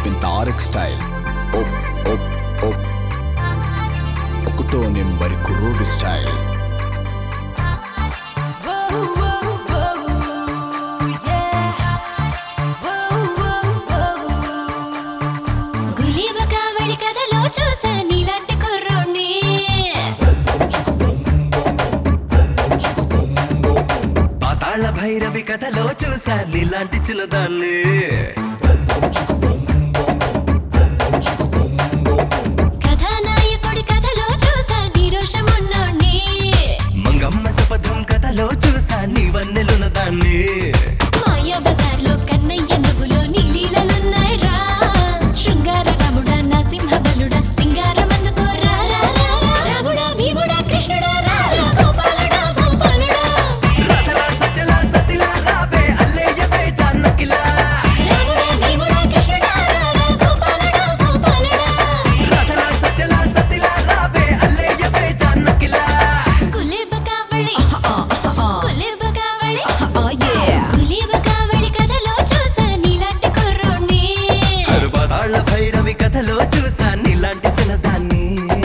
Open Tarak style ఓప్ ఓప్ ఓప్ ఒకటో నెంబరి కుర్రోడు స్టైల్ గులీబ కావళి కథలో చూసా నీలాంటి కుర్రోడ్ని పాతాళ భైరవి కథలో చూసా నీలాంటి చిన్నదాన్ని కథానాయకుడి కథలో చూసా నీ రోషమున్నోడ్ని మంగమ్మ శపథం కథలో చూసా నీ వన్నెలున్న దాన్ని మాయా బజార్లో కన్నయ్య నవ్వులో నీ లీలలున్నాయి రా శృంగార రాముడా నా సింహ బలుడా సింగారం అందుకో రా రా రా రా. రాముడా భీముడా కృష్ణుడా రా రా గోపాలుడా భూపాలుడా రథలా సత్యలా సతిలా రావే అల్లేయవే జానకిలా రాముడా భీముడా కృష్ణుడా రా రా గోపాలుడా భూపాలుడా రథలా సత్యలా సతిలా రావే అల్లేయవే జానకిలా కులేబ కావళి కులేబ కావళి కులేబ కావళి కథలో చూసా నీలాంటి కుర్రోడ్ని పాతాళ భైరవి కథలో చూసా నీలాంటి చిన్నదాన్ని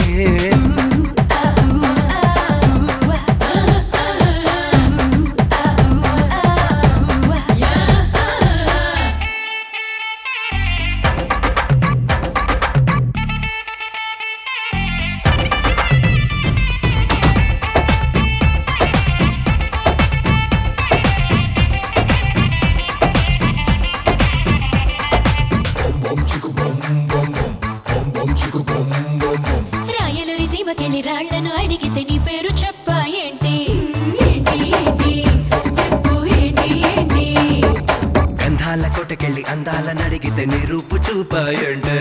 రాయలూరి సీమకెళ్ళి రాళ్లను అడిగితే నీ పేరు చెప్పా ఏంటి ఏంటి ఏంటి చెప్పు ఏంటి ఏంటి గంధాల కోటకెళ్ళి అందాల నడిగితే నీ రూపు చూపాయంటే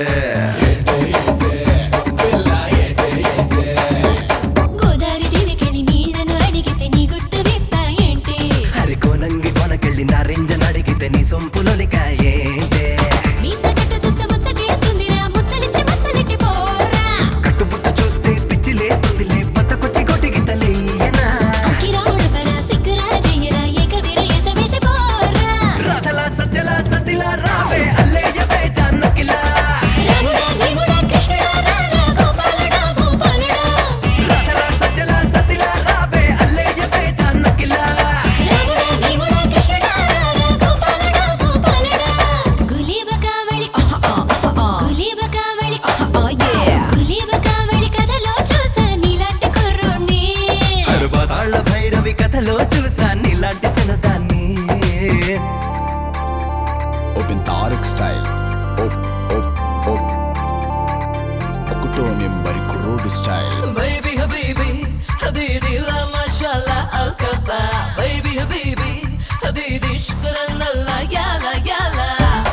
గోదావరి దీవికెళ్ళి నీళ్లను అడిగితే నీ గుట్టు విప్పా ఏంటి హరి కోనంగి కొనకెళ్ళి నా రింజన్ అడిగితే నీ సొంపులోనికాయేంటే మీ సగటు చూస్తే ముచ్చటేస్తుందిరా ముత్తలిచ్చి మచ్చలిట్టి పోరా కట్టుబుట్టు చూస్తే పిచ్చి లేస్తుంది లేపతకొచ్చి కొట్టి తలేయనా కిరాముడు పరా సిగ్గురా జయ్యరా ఏకవీర ఎత వేసి పోరా రథలా సత్యలా సతిలా రావే అల్లేయవే జానకిలా రాముడా భీముడా కృష్ణుడా రా రా గోపాలుడా భూపాలుడా రథలా సత్యలా సతిలా రావే అల్లేయవే జానకిలా రాముడా భీముడా కృష్ణుడా రా రా గోపాలుడా భూపాలుడా గులీబ కావళి గులీబ కావళి గులీబ కావళి కథలో చూసా నీలాంటి కుర్రోడ్ని హరుబాతాళ్ళ భైరవి కథలో చూసా నీలాంటి చిన్నదాన్ని ఓపెన్ తారక్ స్టైల్ ఓప్ ఓప్ ఓప్ ఒకటో నెంబరి కుర్రోడు style Baby Habibi, Hadidi la mashallah al kaba. Baby Habibi, Hadidi shukran Allah yala yala.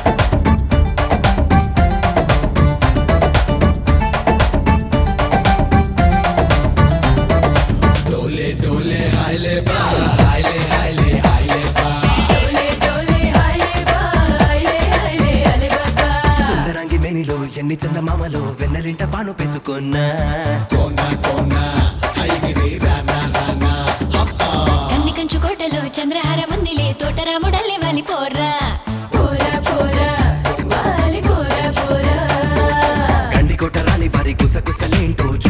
Dole dole haile ba, haile haile haile baba. సుందరంగి మేనిలో ఎన్ని చందమామలో వెన్నెలింట పాను పేసుకున్నా కన్ని కంచు కోటలో చంద్రహారం ఉందిలే తోటరాముడల్లే వాలి పోరా పోరా పోరా వాలి పోరా పోరా గండి కొట్ట రాని వారి గుసగుసలేంటో